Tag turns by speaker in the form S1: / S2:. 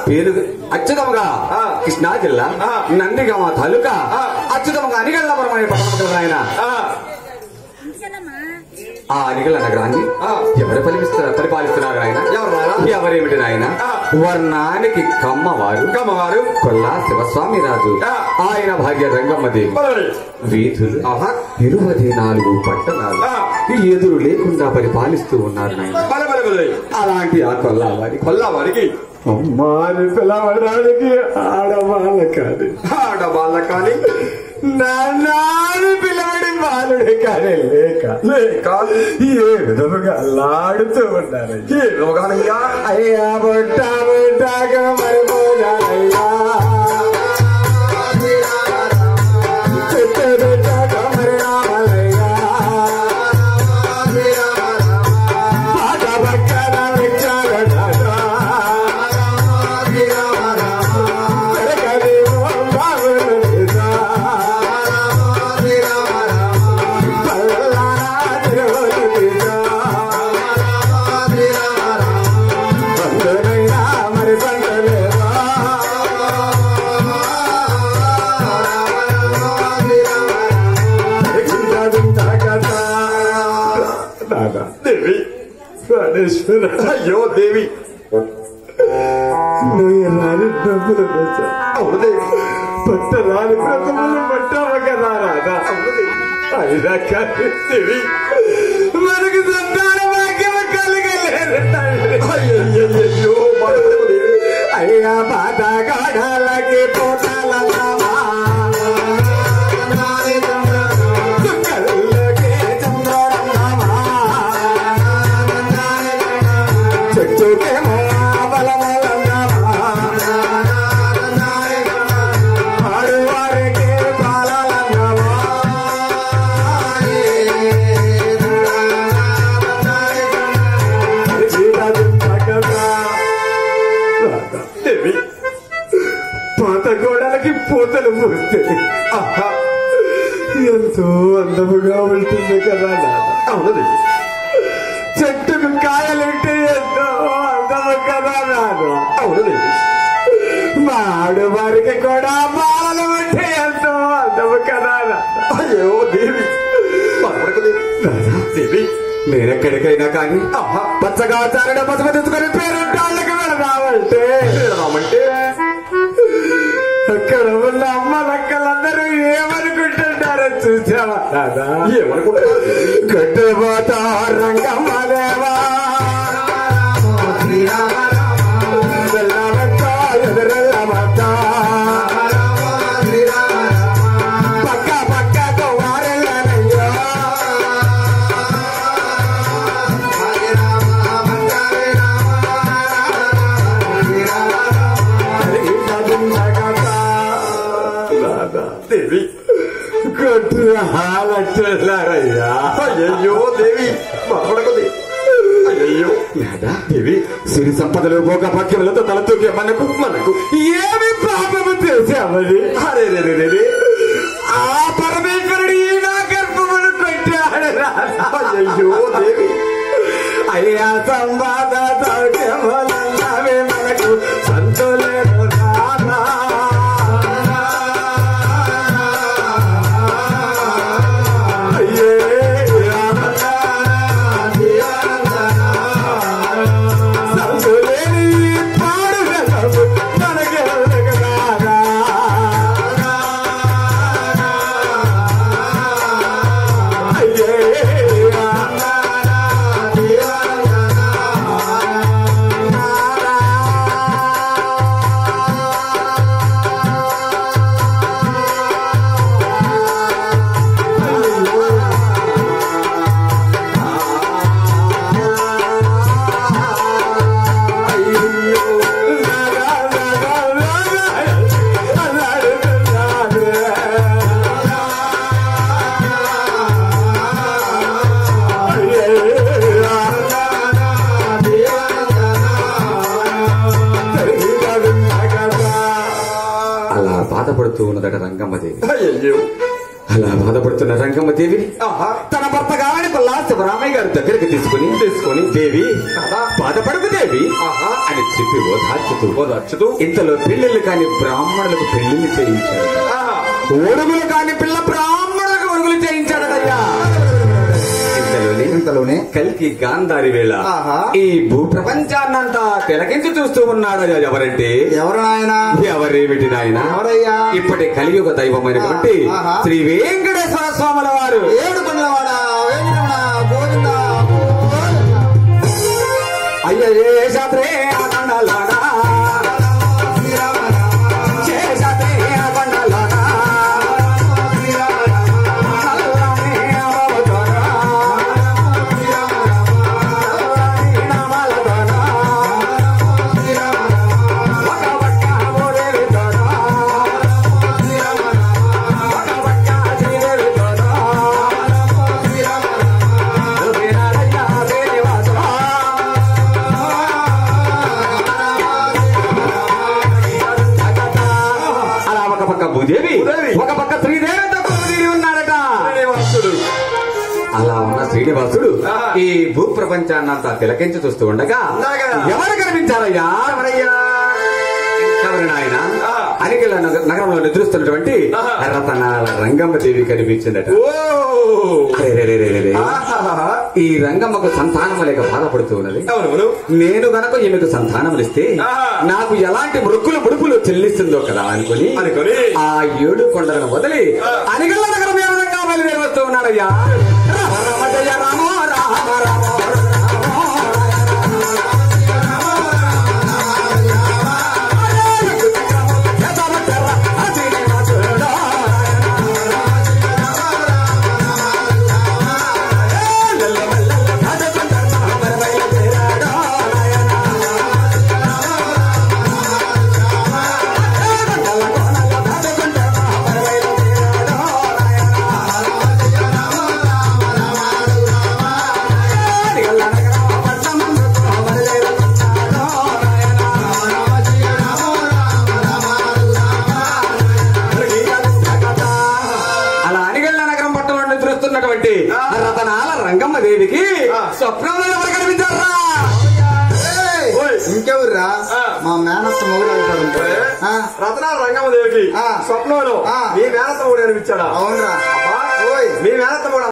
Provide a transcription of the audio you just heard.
S1: పేరు అచ్యుతముగా
S2: ఆ.
S1: కృష్ణా జిల్లా
S2: ఆ.
S1: నందిగామ తాలూకా
S2: ఆ.
S1: అచ్యుతముగా అనిగళ్ళపురం అనే పట్టణం ఆయన
S2: ఆ,
S1: ఆ అనిగళ్ళ నగరాన్ని
S2: ఆ.
S1: ఎవరు పరిపాలిస్తున్నారు పరిపాలిస్తున్నారు ఆయన
S2: ఎవరు నాయనా?
S1: ఎవరేమిటి నాయన
S2: ఆ.
S1: వర్ణానికి కమ్మవారు
S2: కమ్మవారు
S1: కొల్లా శివస్వామి రాజు
S2: ఆ.
S1: ఆయన భాగ్య రంగమ్మదేవి
S2: మొదలై.
S1: వీధులు
S2: ఆహా.
S1: ఇరవై నాలుగు పట్టణాలు
S2: ఆ.
S1: ఈ ఎదురు లేకుండా పరిపాలిస్తూ ఉన్నారు నాయన
S2: బల బల బలై.
S1: అలాంటి ఆ కొల్లా వారి
S2: కొల్లా వారికి
S1: అమ్మాని పిలవడానికి ఆడవాళ్ళ కాదు
S2: ఆడవాళ్ళ కానీ
S1: నాన్నని పిలవడి బాలుడే కానీ లేక
S2: లేక
S1: ఏ విధముగా అల్లాడుతూ ఉన్నారు
S2: ఏ రోగానయ్యా
S1: అయ్యా బొట్ట బొట్టాగా మరిపోయానయ్యా చెట్టు పెట్టాక మరి రావాలయ్యా పాట పక్కన విచ్చాగడా ఎరగదేమో బాగుందా పల్లారా తిరుగుతుందా బంధునైనా మరి బంధులేదా గింజ కదా నాదా
S2: దేవి
S1: ప్రాణేశ్వర
S2: అయ్యో దేవి
S1: నువ్వు ఎలాంటి డబ్బులు తెచ్చా
S2: అవును దేవి
S1: పట్టరాని బ్రతములు పట్టావు కదా రాదా
S2: అవును దేవి
S1: అయినా కానీ
S2: దేవి
S1: మనకు సంతాన భాగ్యం కలగలేదు తండ్రి.
S2: అయ్యయ్యయ్యో బాధపడకు దేవి
S1: అయ్యా బాధ గాఢాలకి పోతాల కళ్ళకి చంద్రరన్నమా. చెట్టుకేమో బలమలన్నమా. ఆడువారికి పాలలన్నమా.
S2: దేవి
S1: పాత గోడలకి పూతలు పూస్తే
S2: ఆహా
S1: ఎంతో అందముగా ఉంటుంది కదా నాన్న
S2: అవును దేవి
S1: చెట్టుకు కాయలుంటే ఎంతో అందము కదా నాన్న
S2: అవును దేవి
S1: మాడు వారికి కూడా బాలలు ఉంటే ఎంతో అందము కదా నాన్న
S2: అయ్యో దేవి బాధపడకు దేవి దేవి
S1: నేనెక్కడికైనా కానీ
S2: ఆహా
S1: పచ్చగా చారడ పసుపు తెచ్చుకొని పేరుంటాళ్ళకి వెళదామంటే
S2: రామంటే
S1: అక్కడ ఉన్న అమ్మ లక్కలందరూ ఏమనుకుంటుంటారో చూసావా నాదా
S2: ఏమనుకుంటున్నారు
S1: కట్టుబోతా రంగమ్మ దేవా వెళ్ళవచ్చ, ఎదురెళ్ళవచ్చ. పక్క పక్కకు వారెళ్ళనయ్యో. నాదా,
S2: దేవి
S1: కొట్టు హాలట్టున్నారయ్యా
S2: అయ్యయ్యో దేవి బాధపడకు దేవి అయ్యయ్యో
S1: నాదా
S2: దేవి
S1: సిరి సంపదలు భోగ భాగ్యములతో తలతూగే మనకు మనకు ఏమి పాపము చేశామని
S2: అరే రే రే రే రే
S1: ఆ పరమేశ్వరుడు ఈ నా గర్భమును కొట్టాడు రాధా.
S2: అయ్యయ్యో దేవి
S1: అయ్యా సంవాద సౌఖ్యములన్నవి మనకు సంతులేదు రాధా. అయ్యే సంతులేని పాడుగలము మనకెరగరాదా. అలా బాధపడుతూ ఉన్నదట రంగమ్మదేవి
S2: అయ్యయ్యో
S1: అలా బాధపడుతున్న రంగమ్మ దేవిని
S2: ఆహా.
S1: తన భర్త కావాలని కొల్లా శివరామయ్య గారి దగ్గరికి తీసుకుని తీసుకొని దేవి
S2: ఆహా.
S1: బాధపడకు దేవి
S2: ఆహా.
S1: అని చెప్పి ఓదార్చుతూ
S2: ఓదార్చుతూ.
S1: ఇంతలో పెళ్లిళ్ళు కాని బ్రాహ్మణులకు పెళ్లిళ్ళు చేయించాడు
S2: ఆహా.
S1: ఒడుగులు కాని పిల్ల బ్రాహ్మణులకు ఒడుగులు చేయించాడయ్యా ఇంతలోనే
S3: ఇంతలోనే
S1: కల్కి గాంధారి వేళ
S2: ఆహా.
S1: ఈ భూ ప్రపంచాన్నంతా తిలకించి చూస్తూ ఉన్నాడయ్యా ఎవరంటే
S3: ఎవరు నాయన
S1: ఎవరేమిటి నాయన
S3: ఎవరయ్యా
S1: ఇప్పటి కలియుగ దైవమైనటువంటి
S3: ఆహా.
S1: శ్రీ వెంకటేశ్వర స్వాముల వారు
S3: ఏడు కొండలవాడ వేంకటరమణ గోవింద గోవింద.
S1: అయ్య ఏ శాస్త్రే అఖండలాడా
S3: శ్రీరామ రామ
S1: ఏ శాస్త్రే అఖండలాడా చల్లని అవతారా, చల్లని నామాలతోనా, ఒక పక్క ఓడేవితోనా, ఒక పక్క శ్రీదేవితోనా, వినాలయ్య శ్రీనివాసా. అలా ఒక పక్క భూదేవి
S2: భూదేవి.
S1: ఒక పక్క శ్రీదేవితో కొలువుదీరి ఉన్నాడట
S2: శ్రీనివాసుడు.
S1: అలా ఉన్న శ్రీనివాసుడు
S2: ఆ.
S1: ఈ భూ ప్రపంచాన్నంతా తిలకించి చూస్తూ ఉండగా
S2: ఉండగా.
S1: ఎవరు కనిపించారయ్యా
S2: ఎవరయ్యా?
S1: ఎవరు నాయన
S2: ఆ.
S1: అనికల నగ- నగరంలో నిద్రిస్తున్నటువంటి
S2: ఆహా.
S1: రతనాల రంగమ్మ దేవి కనిపించిందట
S2: ఓ
S1: రే, రే, రే, రే, రే, రే.
S2: ఆహాహా.
S1: ఈ రంగమ్మకు సంతానము లేక బాధపడుతూ ఉన్నది
S2: అవునవును
S1: నేను గనక ఈమెకు సంతానములిస్తే
S2: ఆహా.
S1: నాకు ఎలాంటి మృక్కులు ముడుపులు చెల్లిస్తుందో కదా అనుకుని
S2: అనుకొని
S1: ఆ ఏడు కొండలను వదిలి
S2: ఆ.
S1: అనిగల్ల నగరం ఏ విధంగా బయలుదేరి వస్తూ ఉన్నాడయ్యా రామ రామ జయ రామ రామ రామ అలా అనిగళ్ళ నగరం పట్టణంలో నిద్రిస్తున్నటువంటి
S2: ఆ.
S1: రతనాల రంగమ్మ దేవికి
S2: ఆ.
S1: స్వప్నంలో ఎవరు కనిపించారా
S3: ఏయ్,
S2: ఓయ్.
S3: ఇంకెవర్రా
S2: ఆ.
S3: మా మేనత్త మొగుడు అవుతాడు ఆ,
S2: రతనాల రంగమ్మదేవికి
S3: ఆ.
S2: స్వప్నంలో
S3: ఆ.
S2: మీ మేనత్త కూడా అనిపించాడా
S3: అవునరా
S2: అబ్బా,
S3: ఓయ్
S2: మీ మేనత్త కూడా